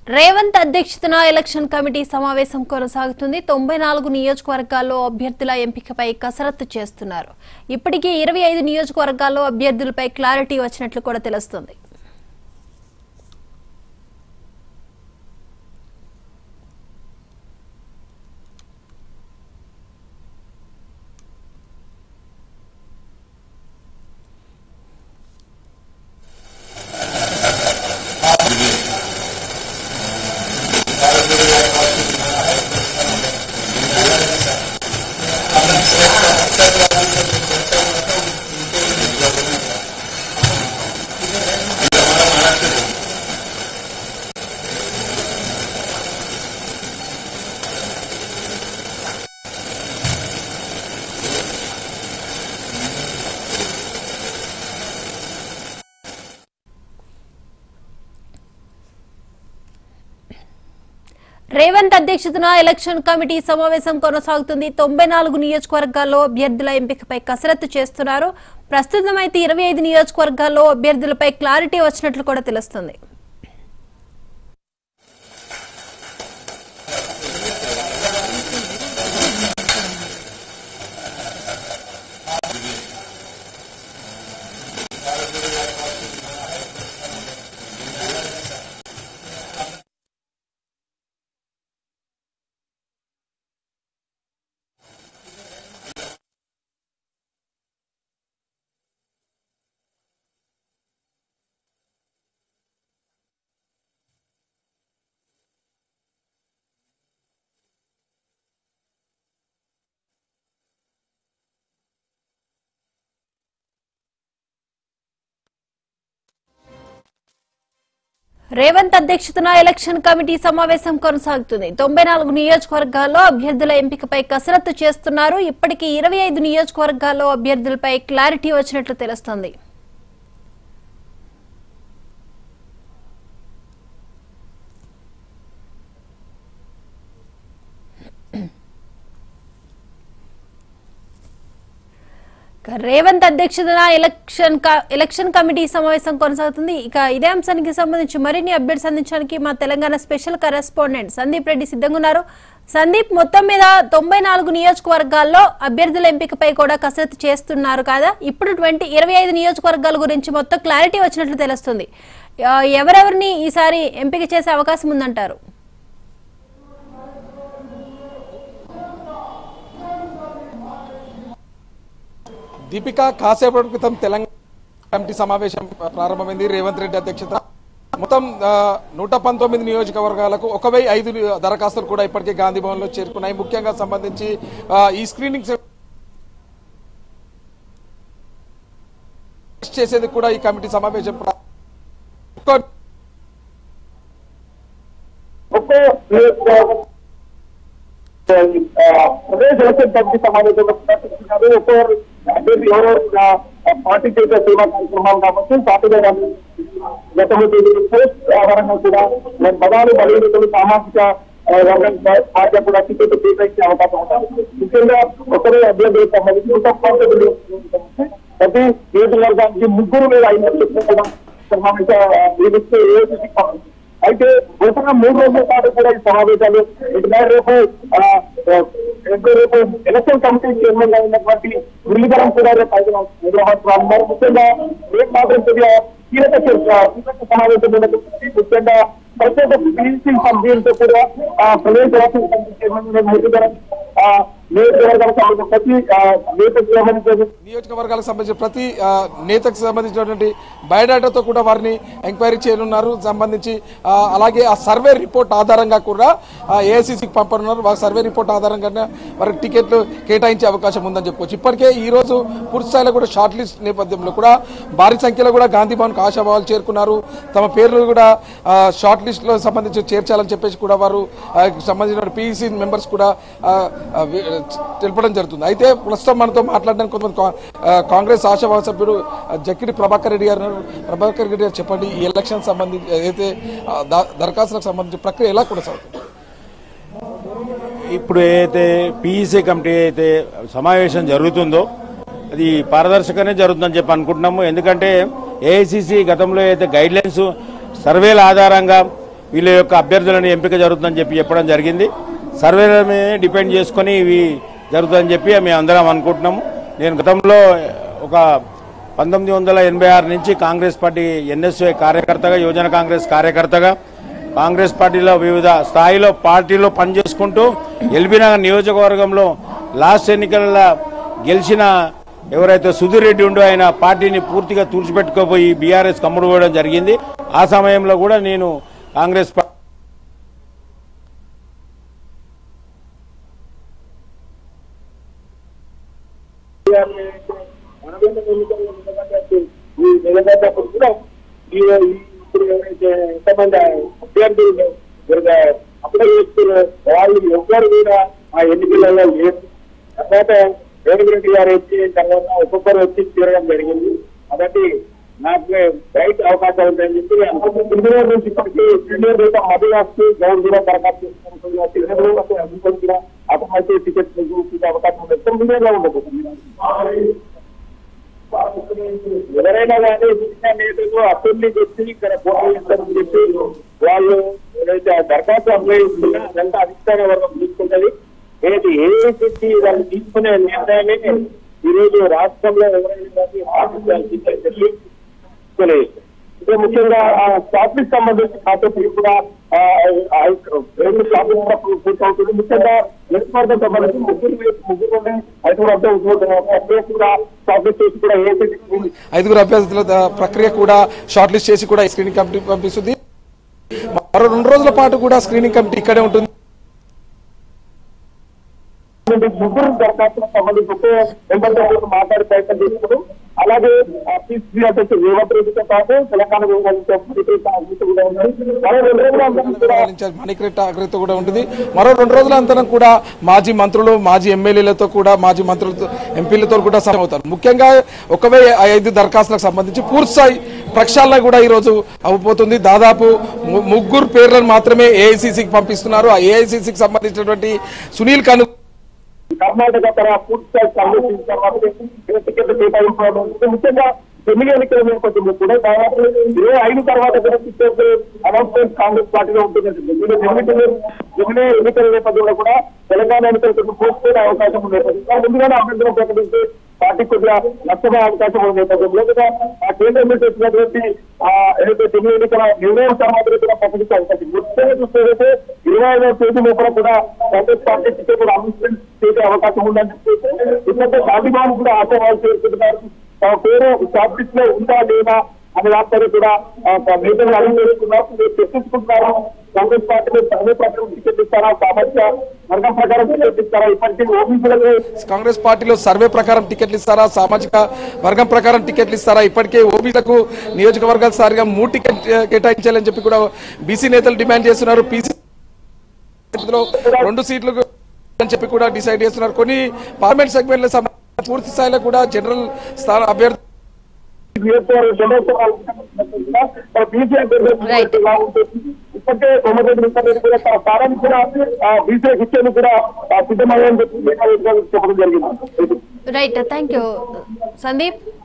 రేవంత్ అధ్యక్షతన election committee సమావేశం కొనసాగుతుంది తొంభై నాలుగు నియోజకవర్గాల్లో అభ్యర్థుల ఎంపికపై కసరత్తు చేస్తున్నారు ఇప్పటికే ఇరవై ఐదు నియోజకవర్గాల్లో అభ్యర్థులపై క్లారిటీ వచ్చినట్లు కూడా తెలుస్తుంది రేవంత్ అధ్యక్షతన ఎలక్షన్ కమిటీ సమావేశం కొనసాగుతుంది తొంభై నాలుగు నియోజకవర్గాల్లో అభ్యర్థుల ఎంపికపై కసరత్తు చేస్తున్నారు ప్రస్తుతం అయితే ఇరవై ఐదు నియోజకవర్గాల్లో అభ్యర్థులపై క్లారిటీ వచ్చినట్లు కూడా తెలుస్తుంది రేవంత్ అధ్యక్షతన ఎలక్షన్ కమిటీ సమావేశం కొనసాగుతుంది తొంభై నాలుగు నియోజకవర్గాల్లో అభ్యర్థుల ఎంపికపై కసరత్తు చేస్తున్నారు ఇప్పటికీ ఇరవై ఐదు నియోజకవర్గాల్లో అభ్యర్థులపై క్లారిటీ వచ్చినట్లు తెలుస్తోంది ఇక రేవంత్ అధ్యక్షతన ఎలక్షన్ క- ఎలక్షన్ కమిటీ సమావేశం కొనసాగుతుంది ఇక ఇదే అంశానికి సంబంధించి మరిన్ని అప్డేట్స్ అందించడానికి మా తెలంగాణ స్పెషల్ కరెస్పాండెంట్ సందీప్ రెడ్డి సిద్ధంగా ఉన్నారు సందీప్ మొత్తం మీద తొంభై నాలుగు నియోజకవర్గాల్లో అభ్యర్థుల ఎంపికపై కూడా కసరత్తు చేస్తున్నారు కదా ఇప్పుడు ట్వంటీ ఇరవై ఐదు నియోజకవర్గాల గురించి మొత్తం క్లారిటీ వచ్చినట్లు తెలుస్తుంది ఆ, ఎవరెవరిని ఈసారి ఎంపిక చేసే అవకాశం ఉందంటారు దీపిక కాసేపటి క్రితం తెలంగాణ కమిటీ సమావేశం ప్రారంభమైంది రేవంత్ రెడ్డి అధ్యక్షత మొత్తం ఆ, నూట పంతొమ్మిది నియోజకవర్గాలకు ఒక వెయ్యి ఐదు దరఖాస్తులు కూడా ఇప్పటికే గాంధీ భవన్ లో చేరుకున్నాయి ముఖ్యంగా సంబంధించి ఆ, ఈ స్క్రీనింగ్ సె- చేసేది కూడా ఈ కమిటీ సమావేశం ప్రా- ఒక్కో ఒక్కో నియోజకవర్గం ప్రదేశ్ ఎలక్షన్ కమిటీ సమావేశంలో ప్రకటిస్తున్నారు ఒక్కొక్కరు అభ్యర్థి ఎవరో ఆ, పార్టీ చేసే సేవా కార్యక్రమాలు కాబట్టి పార్టీలో వాళ్ళు గతంలో చేసిన పోస్ట్ ఆధారంగా కూడా మరి పదాలు బలహీనతలు సామాజిక ఆ, వర్గం పార్టీ కూడా టికెట్ కేటాయించే అవకాశం ఉంటుంది ముఖ్యంగా ఒకరే అభ్యర్థులకు సంబంధించి నూట పంతొమ్మిది నియోజకవర్గాలు ప్రతి నియోజకవర్గానికి ముగ్గురు లేదా ఐదు చెప్పిన సమావేశ నియమిస్తే ఏఐసిసి పంపించింది అయితే గత మూడు రోజుల పాటు కూడా ఈ సమావేశాలు ఇంకా రేపు ఆ, ఆ, ఇంకా రేపు ఎలక్షన్ కమిటీ చైర్మన్ గా ఉన్నటువంటి మురళీధరం కూడా రేపు హైదరాబాద్ ఉన్నారు ముఖ్యంగా రేపు మాత్రం కొద్దిగా కీలక చర్చ కీలక సమావేశం ఉన్నటువంటి ముఖ్యంగా ప్రత్యేక పీసీ సభ్యులతో కూడా ఆ, ప్రదేశ్ ఎలక్షన్ కమిటీ చైర్మన్ గా మురళీధరం ఆ, నియోజకవర్గాలకు సంబంధించిన ప్రతి ఆ, నేతకు సంబంధించిన నియోజకవర్గాలకు సంబంధించిన ప్రతి ఆ, నేతకు సంబంధించినటువంటి బయోడాటాతో కూడా వారిని ఎంక్వైరీ చేయనున్నారు సంబంధించి ఆ, అలాగే ఆ సర్వే రిపోర్ట్ ఆధారంగా కూడా ఏఐసిసికి పంపనున్నారు వారి సర్వే రిపోర్ట్ ఆధారంగా వారికి టికెట్లు కేటాయించే అవకాశం ఉందని చెప్పుకోవచ్చు ఇప్పటికే ఈ రోజు పూర్తి స్థాయిలో కూడా షార్ట్ లిస్ట్ నేపథ్యంలో కూడా భారీ సంఖ్యలో కూడా గాంధీ భవన్కి ఆశాభావాలు చేరుకున్నారు తమ పేర్లు కూడా ఆ, షార్ట్ లిస్ట్ లో సంబంధించి చేర్చాలని చెప్పేసి కూడా వారు ఆ, సంబంధించిన పీఈసీ మెంబర్స్ కూడా ఆ, ఆ, వి- తెలపడం జరుగుతుంది అయితే ప్రస్తుతం మనతో మాట్లాడడానికి కొంతమంది కా- ఆ, కాంగ్రెస్ ఆశాభావ సభ్యుడు ఆ, జక్కిడి ప్రభాకర్ రెడ్డి గారు ఉన్నారు. ప్రభాకర్ రెడ్డి గారు చెప్పండి ఈ ఎలక్షన్ సంబంధించి ఏదైతే ఆ, ద- దరఖాస్తులకు సంబంధించి ప్రక్రియ ఎలా కొనసాగుతుంది ఇప్పుడు ఏదైతే పీఈసీ కమిటీ అయితే సమావేశం జరుగుతుందో అది పారదర్శకంగానే జరుగుతుందని చెప్పి అనుకుంటున్నాము ఎందుకంటే ఏఐసిసి గతంలో అయితే గైడ్ లైన్స్ సర్వేల ఆధారంగా వీళ్ళ యొక్క అభ్యర్థులను ఎంపిక జరుగుతుందని చెప్పి చెప్పడం జరిగింది సర్వేల మీద డిపెండ్ చేసుకొని ఇవి జరుగుతుందని చెప్పి మేము అందరం అనుకుంటున్నాము నేను గతంలో ఒక పంతొమ్మిది వందల ఎనభై ఆరు నుంచి కాంగ్రెస్ పార్టీ ఎన్ఎస్ఏ కార్యకర్తగా యువజన కాంగ్రెస్ కార్యకర్తగా కాంగ్రెస్ పార్టీలో వివిధ స్థాయిలో పార్టీలో పనిచేసుకుంటూ ఎల్బీనగర్ నియోజకవర్గంలో లాస్ట్ ఎన్నికల గెలిచిన ఎవరైతే సుధీర్ రెడ్డి ఉండో ఆయన పార్టీని పూర్తిగా తుడిచిపెట్టుకోపోయి బీఆర్ఎస్ కమ్ముడు పోవడం జరిగింది ఆ సమయంలో కూడా నేను కాంగ్రెస్ పా- ఈ నిలబడ్డప్పుడు కూడా ఈ ఈ ఇప్పుడు ఎవరైతే ఎంతమంది అభ్యర్థులు ఎవరు అప్లై చేస్తున్నారు వాళ్ళు ఎవ్వరు కూడా ఆ ఎన్నికలలో లేరు తర్వాత రేవంత్ గారు వచ్చి తర్వాత ఒక్కొక్కరు వచ్చి తీరడం జరిగింది కాబట్టి నాకు రైట్ అవకాశం ఉందని చెప్పి ఇంజనీర్ నుంచి ఇప్పటికీ ఇంజనీర్ రేపు మధువాస్తు గౌరవ కూడా దరఖాస్తు చేసుకుంటున్నారు కూడా అతను టికెట్ చూసే అవకాశం ఉంది ఎక్కడ ఇంజనీర్లో ఉండదు ఎవరైనా కానీ చిన్న నేతలు అసెంబ్లీ వచ్చి ఇక్కడ పోటీ చేస్తారని చెప్పి వాళ్ళు ఏదైతే ఆ దరఖాస్తు అప్లై చేస్తున్నా అదంతా అధికార వర్గం తీసుకుంటది ఏది ఏఐసిసి వాళ్ళు తీసుకునే నిర్ణయమే ఈ రోజు రాష్ట్రంలో ఎవరైనా కానీ పాటించాల్సిందే చెప్పి తెలియదు ఇదే ముఖ్యంగా స్టాఫీస్ సంబంధించి కాకపోతే కూడా ఆ, ఆ, రెండు స్టాఫీస్ పూర్తవుతుంది ముఖ్యంగా నియోజకవర్గం సంబంధించి ముగ్గురు ముగ్గురు ఉండి ఐదుగురు అభ్యర్థులు కూడా స్టాఫీస్ చేసి కూడా ఏఐసిసి ఐదుగురు అభ్యర్థుల ద- ప్రక్రియ కూడా షార్ట్ లిస్ట్ చేసి కూడా స్క్రీనింగ్ కమిటీ పంపిస్తుంది మరో రెండు రోజుల పాటు కూడా స్క్రీనింగ్ కమిటీ ఇక్కడే ఉంటుంది ముగ్గురు దరఖాస్తులకు సంబంధించి ఒకే ఎంబర్తో మాట్లాడే ప్రయత్నం చేస్తున్నారు అలాగే పిసిసి అధ్యక్షుడు రేవంత్ రెడ్డితో పాటు తెలంగాణ వ్యవహారించే మంత్రి కూడా ఉన్నారు మరో రెండు రోజుల అందరం కూడా వ్యవహరించారు మణికరెడ్డి ఆగ్రత కూడా ఉంటుంది మరో రెండు రోజుల అంతరం కూడా మాజీ మంత్రులు మాజీ ఎమ్మెల్యేలతో కూడా మాజీ మంత్రులతో ఎంపీలతో కూడా సహాయం అవుతారు ముఖ్యంగా ఒక వెయ్యి ఐదు దరఖాస్తులకు సంబంధించి పూర్తి స్థాయి ప్రక్షాళన కూడా ఈ రోజు అవబోతుంది దాదాపు ము- ముగ్గురు పేర్లను మాత్రమే ఏఐసిసికి పంపిస్తున్నారు ఆ ఏఐసిసికి సంబంధించినటువంటి సునీల్ కను కర్ణాటక తర పూర్తి స్థాయి సంఘటించిన తర్వాత టికెట్ కేటాయించడం ఉంటుంది. ముఖ్యంగా ఎన్నికల ఎన్నికల నేపథ్యంలో కూడా దాదాపు ఇరవై ఐదు తర్వాత కూడా టికెట్ అనౌన్స్మెంట్ కాంగ్రెస్ పార్టీలో ఉంటుంది ఎన్నికల ఎన్నికల ఎన్నికల నేపథ్యంలో కూడా తెలంగాణ ఎన్నికలకు పోస్టుకునే అవకాశం ఉంది నేపథ్యంలో ముందుగానే అభ్యర్థులు ప్రకటిస్తే పార్టీ కొద్దిగా నష్టమే అవకాశం ఉన్న నేపథ్యంలో కూడా ఆ కేంద్రం నుంచి వచ్చినటువంటి ఆ ఏదైతే తొమ్మిది ఎన్నికల నిర్ణయం తర్వాత కూడా ప్రకటించే అవకాశం ఉంది. ముఖ్యంగా చూస్తే ఇరవై ఐదవ తేదీ లోపల కూడా కాంగ్రెస్ పార్టీ టికెట్ కూడా అనౌన్స్మెంట్ చేసే అవకాశం ఉందని చెప్పేసి ఎందుకంటే గాంధీభవన్ కూడా ఆశావాలు చేరుకుంటున్నారు తమ పేరు షార్ట్ లిస్ట్ లో ఉందా లేదా అనే దాంతో కూడా ఆ, నేతలు అడిగి చేసుకున్నారు మీరు చర్చించుకుంటున్నారు కాంగ్రెస్ పార్టీలో సర్వే ప్రకారం టికెట్ ఇస్తారా సామర్థ్య వర్గం ప్రకారం టికెట్ ఇస్తారా ఇప్పటికీ ఓబీసీలకు కాంగ్రెస్ పార్టీలో సర్వే ప్రకారం టికెట్లు ఇస్తారా సామాజిక వర్గం ప్రకారం టికెట్లు ఇస్తారా ఇప్పటికే ఓబీలకు నియోజకవర్గాల సారిగా మూడు టికెట్ కేటాయించాలని చెప్పి కూడా బీసీ నేతలు డిమాండ్ చేస్తున్నారు పీసీ లో రెండు సీట్లు అని చెప్పి కూడా డిసైడ్ చేస్తున్నారు కొన్ని పార్లమెంట్ సెగ్మెంట్ల సంబంధించి పూర్తి స్థాయిలో కూడా జనరల్ స్థాన అభ్యర్థి నియోజకవర్గ జనోత్సవాలు బీసీ Right. ఇప్పటికే కొమ్మరెడ్డి వెంకటరెడ్డి కూడా తన స్థానాన్ని కూడా బీసీకి ఇచ్చేందుకు కూడా ఆ, సిద్ధమయ్యని చెప్పి చెప్పడం జరిగింది రైట్ థ్యాంక్ యూ సందీప్